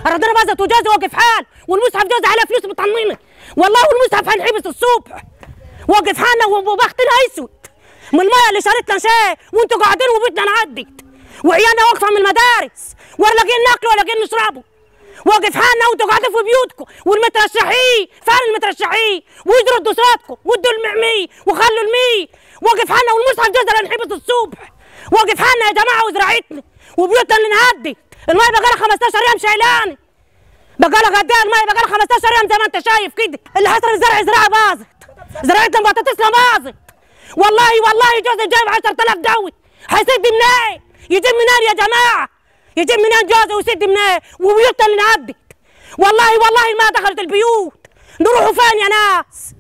الرضانه باظت وجوزي واقف حال والمصحف جوزي على فلوس مطمنه والله والمصحف هنحبس الصبح واقف حالنا وبختنا اسود من الميه اللي شريتنا شاي وانتوا قاعدين وبيتنا نعدت وعيالنا واقفه من المدارس ولا لاقيين ناكلوا ولا لاقيين نشربوا واقف حالنا وانتوا قاعدين في بيوتكم والمترشحين فين المترشحين ويدروا دوساتكم وادوا المعمي وخلوا المي واقف حالنا والمصحف جزر نحبس الصبح واقف حالنا يا جماعه وزراعتنا وبيوتنا اللي انهدت الميه بقى لها 15 يوم شايلاني بقى لها قد ايه الميه بقى لها 15 يوم زي ما انت شايف كده اللي حصل الزرع زراعه باظت زراعتنا بطاطسنا باظت والله والله جوزي جايب 10000 دوي هيسد منين يجيب منين يا جماعه يجيب منين جوزي ويسد منين وبيوتنا اللي انهدت والله والله ما دخلت البيوت نروحوا فين يا ناس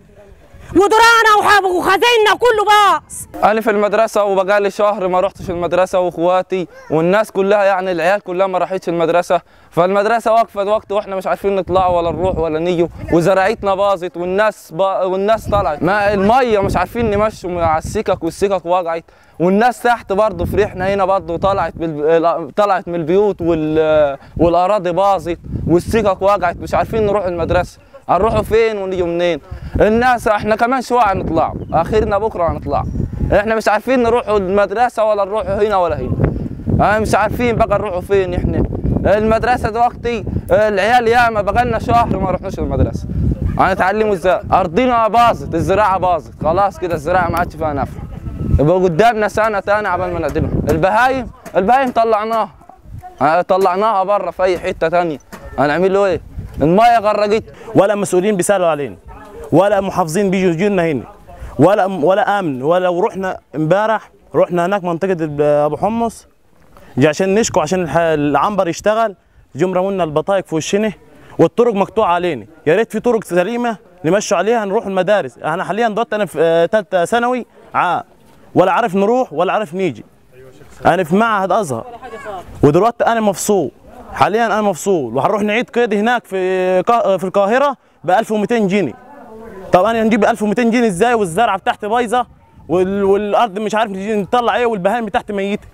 ودرانا وحاب- وخزيننا كله باص انا في المدرسه وبقالي شهر ما رحتش المدرسه واخواتي والناس كلها يعني العيال كلها ما راحتش المدرسه فالمدرسه واقفه وقت واحنا مش عارفين نطلع ولا نروح ولا نيجوا وزراعتنا باظت والناس با... والناس طلعت ما الميه مش عارفين نمشوا على السكك والسكك وقعت والناس تحت برضه فرحنا هنا برضه طلعت بال... طلعت من البيوت وال... والاراضي باظت والسكك وقعت مش عارفين نروح المدرسه هنروحوا فين ونيجوا منين الناس احنا كمان شويه هنطلع اخرنا بكره هنطلع احنا مش عارفين نروحوا المدرسه ولا نروحوا هنا ولا هنا اه مش عارفين بقى نروحوا فين احنا المدرسه دلوقتي اه، العيال ياما بقى لنا شهر ما رحناش المدرسه هنتعلموا ازاي ارضنا باظت الزراعه باظت خلاص كده الزراعه ما عادش فيها نفع يبقى قدامنا سنه تانية عبال ما نعدلها البهايم البهايم طلعناها اه، طلعناها بره في اي حته تانية هنعمل له ايه الميه غرقت ولا مسؤولين بيسالوا علينا ولا محافظين بيجوا يجونا هنا ولا ولا امن ولا ورحنا امبارح رحنا هناك منطقه ال- ابو حمص جا عشان نشكو عشان الح- العنبر يشتغل جم رمونا البطايق في وشنا والطرق مقطوعه علينا يا ريت في طرق سليمه نمشوا عليها نروح المدارس انا حاليا دلوقتي انا في ثالثه ثانوي عام ولا عارف نروح ولا عارف نيجي انا في معهد ازهر ودلوقتي انا مفصول حاليا انا مفصول وهنروح نعيد قيد هناك في قا- في القاهره ب 1200 جنيه طب انا هنجيب 1200 جنيه ازاي والزرعه بتاعتي بايظه وال- والارض مش عارف نجي نطلع ايه والبهائم بتاعتي ميته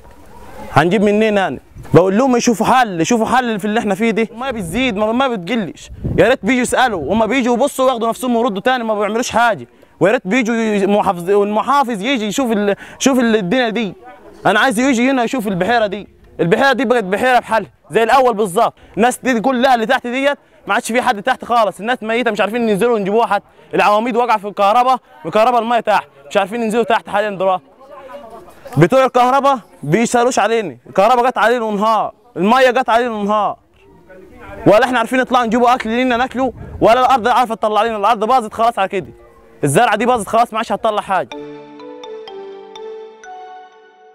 هنجيب منين انا بقول لهم يشوفوا حل يشوفوا حل في اللي احنا فيه دي ما بتزيد ما, ما بتقلش يا ريت بيجوا يسالوا هم بيجوا يبصوا وياخدوا نفسهم ويردوا تاني ما بيعملوش حاجه ويا ريت بيجوا ي- محافظ والمحافظ يجي يشوف ال... شوف ال- الدنيا دي انا عايز يجي هنا يشوف البحيره دي البحيره دي بقت بحيره بحالها زي الاول بالظبط الناس دي كلها اللي تحت ديت ما عادش في حد تحت خالص الناس ميته مش عارفين ينزلوا يجيبوها حد العواميد واقعه في الكهرباء الكهرباء الميه تحت مش عارفين ينزلوا تحت حاليا دلوقتي بتوع الكهرباء بيسالوش علينا الكهرباء جت علينا نهار الميه جت علينا نهار ولا احنا عارفين نطلع نجيبوا اكل لينا ناكله ولا الارض عارفه تطلع لنا الارض باظت خلاص على كده الزرعه دي باظت خلاص ما عادش هتطلع حاجه